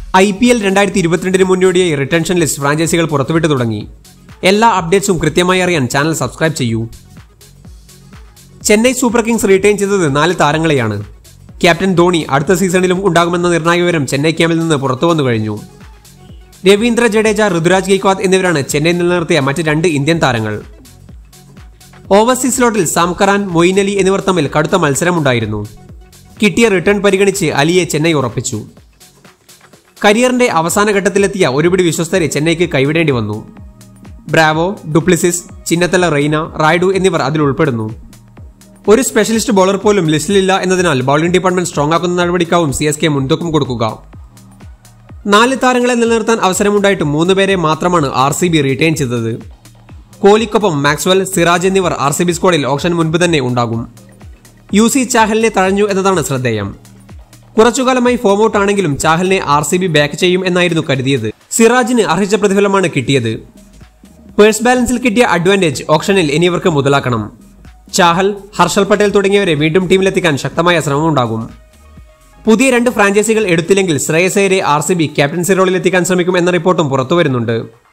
I P L രണ്ടായിരത്തി ഇരുപത്തിരണ്ടിന് മുന്നോടിയായി റിട്ടൻഷൻ ലിസ്റ്റ് ഫ്രാഞ്ചൈസികൾ പുറത്തുവിട്ടു തുടങ്ങി എല്ലാ അപ്ഡേറ്റ്സും കൃത്യമായി അറിയാൻ ചാനൽ സബ്സ്ക്രൈബ് ചെയ്യൂ ചെന്നൈ സൂപ്പർ കിങ്സ് റീറ്റെയിൻ ചെയ്തത് നാല് താരങ്ങളെയാണ് ക്യാപ്റ്റൻ ധോണി അടുത്ത സീസണിലും ഉണ്ടാകുമെന്ന നിർണായക വിവരം ചെന്നൈ ക്യാമ്പിൽ നിന്ന് പുറത്തു വന്നു കഴിഞ്ഞു രവീന്ദ്ര ജഡേജ ഋതുരാജ് ഗെയ്ക്വാദ് എന്നിവരാണ് ചെന്നൈ നിലനിർത്തിയ മറ്റ് രണ്ട് ഇന്ത്യൻ താരങ്ങൾ ഓവർസീസ് സ്ലോട്ടിൽ സാംകറാൻ മൊയിൻ അലി എന്നിവർ തമ്മിൽ കടുത്ത മത്സരമുണ്ടായിരുന്നു കിട്ടിയ റിട്ടേൺ പരിഗണിച്ച് അലിയെ ചെന്നൈ ഉറപ്പിച്ചു കരിയറിന്റെ അവസാന ഘട്ടത്തിലെത്തിയ ഒരുപിടി വിശ്വസ്തരെ ചെന്നൈക്ക് കൈവിടേണ്ടി വന്നു ബ്രാവോ ഡുപ്ലിസിസ് ചിന്നത്തല റെയ്ന റായ്ഡു എന്നിവർ അതിൽ ഉൾപ്പെടുന്നു ഒരു സ്പെഷ്യലിസ്റ്റ് ബോളർ പോലും ലിസ്റ്റിലില്ല എന്നതിനാൽ ബൗളിംഗ് ഡിപ്പാർട്ട്മെന്റ് സ്ട്രോങ് ആക്കുന്ന നടപടിക്കാവും സി എസ് കെ മുൻതൂക്കം കൊടുക്കുക നാല് താരങ്ങളെ നിലനിർത്താൻ അവസരമുണ്ടായിട്ട് മൂന്ന് പേരെ മാത്രമാണ് ആർ സി ബി റീറ്റെയിൻ ചെയ്തത് കോഹ്ലിക്കൊപ്പം മാക്സ്വൽ സിറാജ് എന്നിവർ ആർ സി ബി സ്ക്വാഡിൽ ഓപ്ഷൻ മുൻപ് തന്നെ ഉണ്ടാകും യു സി ചാഹലിനെ തഴഞ്ഞു എന്നതാണ് ശ്രദ്ധേയം കുറച്ചുകാലമായി ഫോം ഔട്ട് ആണെങ്കിലും ചാഹലിനെ ആർ സി ബി ബാക്ക് ചെയ്യും എന്നായിരുന്നു കരുതിയത് സിറാജിന് അർഹിച്ച പ്രതിഫലമാണ് കിട്ടിയത് പേഴ്സ് ബാലൻസിൽ കിട്ടിയ അഡ്വാൻറ്റേജ് ഓപ്ഷനിൽ ഇനിയവർക്ക് മുതലാക്കണം ചാഹൽ ഹർഷൽ പട്ടേൽ തുടങ്ങിയവരെ വീണ്ടും ടീമിലെത്തിക്കാൻ ശക്തമായ ശ്രമമുണ്ടാകും പുതിയ രണ്ട് ഫ്രാഞ്ചൈസികൾ എടുത്തില്ലെങ്കിൽ ശ്രേയസേരെ ആർ സി ബി ക്യാപ്റ്റൻസി റോളിലെത്തിക്കാൻ ശ്രമിക്കും എന്ന റിപ്പോർട്ടും പുറത്തുവരുന്നുണ്ട്